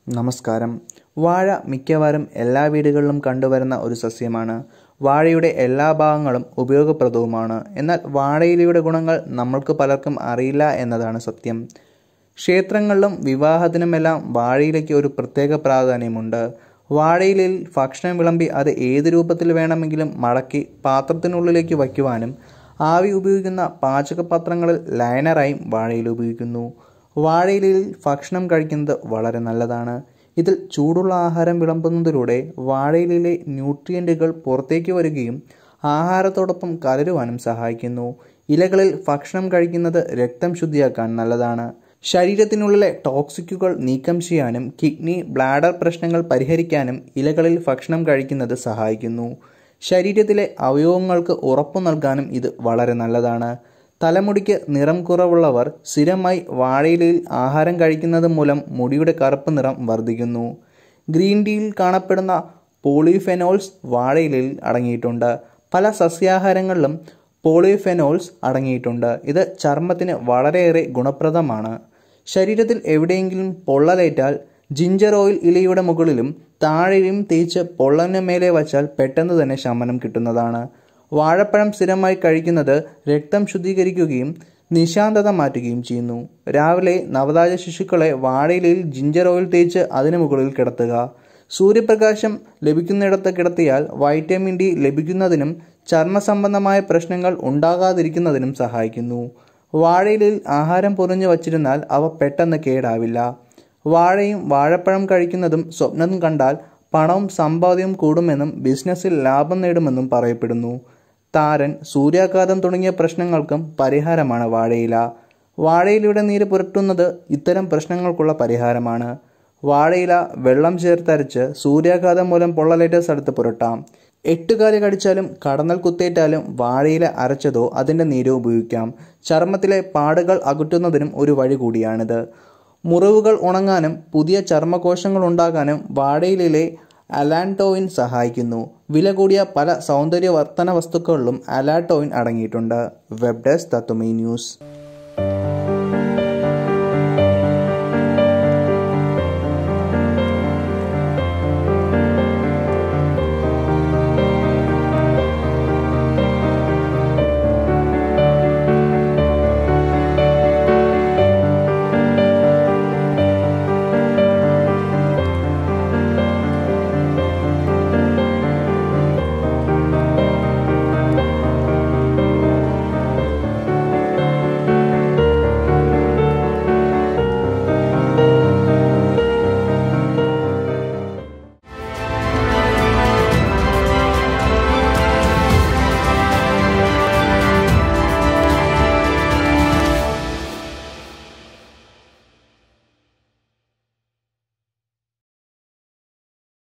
നമസ്കാരം വാഴ മിക്കവാറും എല്ലാ വീടുകളിലും കണ്ടുവരുന്ന ഒരു സസ്യമാണ് വാഴയുടെ എല്ലാ ഭാഗങ്ങളും ഉപയോഗപ്രദവുമാണ് എന്നാൽ വാഴയിലയുടെ ഗുണങ്ങൾ നമ്മൾക്ക് പലർക്കും അറിയില്ല എന്നതാണ് സത്യം ക്ഷേത്രങ്ങളിലും വിവാഹത്തിനുമെല്ലാം വാഴയിലയ്ക്ക് ഒരു പ്രത്യേക പ്രാധാന്യമുണ്ട് വാഴയിലയിൽ ഭക്ഷണം വിളമ്പി അത് ഏത് രൂപത്തിൽ വേണമെങ്കിലും മടക്കി പാത്രത്തിനുള്ളിലേക്ക് വയ്ക്കുവാനും ആവി ഉപയോഗിക്കുന്ന പാചകപാത്രങ്ങളിൽ ലൈനറായും വാഴയില ഉപയോഗിക്കുന്നു വാഴയിലയിൽ ഭക്ഷണം കഴിക്കുന്നത് വളരെ നല്ലതാണ് ഇതിൽ ചൂടുള്ള ആഹാരം വിളമ്പുന്നതിലൂടെ വാഴയിലയിലെ ന്യൂട്രിയൻറ്റുകൾ പുറത്തേക്ക് വരികയും ആഹാരത്തോടൊപ്പം കലരുവാനും സഹായിക്കുന്നു ഇലകളിൽ ഭക്ഷണം കഴിക്കുന്നത് രക്തം ശുദ്ധിയാക്കാൻ നല്ലതാണ് ശരീരത്തിനുള്ളിലെ ടോക്സിക്കുകൾ നീക്കം ചെയ്യാനും കിഡ്നി ബ്ലാഡർ പ്രശ്നങ്ങൾ പരിഹരിക്കാനും ഇലകളിൽ ഭക്ഷണം കഴിക്കുന്നത് സഹായിക്കുന്നു ശരീരത്തിലെ അവയവങ്ങൾക്ക് ഉറപ്പു നൽകാനും ഇത് വളരെ നല്ലതാണ് തലമുടിക്ക് നിറം കുറവുള്ളവർ സ്ഥിരമായി വാഴയിലയിൽ ആഹാരം കഴിക്കുന്നത് മൂലം മുടിയുടെ കറുപ്പ് നിറം വർദ്ധിക്കുന്നു ഗ്രീൻ ടീയിൽ കാണപ്പെടുന്ന പോളിഫെനോൾസ് വാഴയിലയിൽ അടങ്ങിയിട്ടുണ്ട് പല സസ്യാഹാരങ്ങളിലും പോളിഫെനോൾസ് അടങ്ങിയിട്ടുണ്ട് ഇത് ചർമ്മത്തിന് വളരെയേറെ ഗുണപ്രദമാണ് ശരീരത്തിൽ എവിടെയെങ്കിലും പൊള്ളലേറ്റാൽ ജിഞ്ചർ ഓയിൽ ഇലയുടെ മുകളിലും താഴെയും തേച്ച് പൊള്ളന് മേലെ വച്ചാൽ പെട്ടെന്ന് തന്നെ ശമനം കിട്ടുന്നതാണ് വാഴപ്പഴം സ്ഥിരമായി കഴിക്കുന്നത് രക്തം ശുദ്ധീകരിക്കുകയും നിശാന്തത മാറ്റുകയും ചെയ്യുന്നു രാവിലെ നവജാത ശിശുക്കളെ വാഴയിലയിൽ ജിഞ്ചർ ഓയിൽ തേച്ച് അതിനു മുകളിൽ കിടത്തുക സൂര്യപ്രകാശം ലഭിക്കുന്നിടത്ത് കിടത്തിയാൽ വൈറ്റമിൻ ഡി ലഭിക്കുന്നതിനും ചർമ്മ സംബന്ധമായ പ്രശ്നങ്ങൾ ഉണ്ടാകാതിരിക്കുന്നതിനും സഹായിക്കുന്നു വാഴയിലയിൽ ആഹാരം പൊറിഞ്ഞു വച്ചിരുന്നാൽ അവ പെട്ടെന്ന് കേടാവില്ല വാഴയും വാഴപ്പഴം കഴിക്കുന്നതും സ്വപ്നം കണ്ടാൽ പണവും സമ്പാദ്യവും കൂടുമെന്നും ബിസിനസ്സിൽ ലാഭം നേടുമെന്നും പറയപ്പെടുന്നു താരൻ സൂര്യാഘാതം തുടങ്ങിയ പ്രശ്നങ്ങൾക്കും പരിഹാരമാണ് വാഴയില വാഴയിലയുടെ നീര് പുരട്ടുന്നത് ഇത്തരം പ്രശ്നങ്ങൾക്കുള്ള പരിഹാരമാണ് വാഴയില വെള്ളം ചേർത്തരച്ച് സൂര്യാഘാതം മൂലം പൊള്ളലേറ്റ സ്ഥലത്ത് പുരട്ടാം എട്ടുകാലി കടിച്ചാലും കടന്നൽ കുത്തേറ്റാലും വാഴയില അരച്ചതോ അതിൻ്റെ നീരോ ഉപയോഗിക്കാം ചർമ്മത്തിലെ പാടുകൾ അകറ്റുന്നതിനും ഒരു വഴി കൂടിയാണിത് മുറിവുകൾ ഉണങ്ങാനും പുതിയ ചർമ്മകോശങ്ങൾ ഉണ്ടാകാനും വാഴയിലെ അലാൻടോയിൻ സഹായിക്കുന്നു വില കൂടിയ പല സൗന്ദര്യവർദ്ധന വസ്തുക്കളിലും അലാട്ടോയിൻ അടങ്ങിയിട്ടുണ്ട് വെബ് ഡെസ്ക് തത്തുമി ന്യൂസ്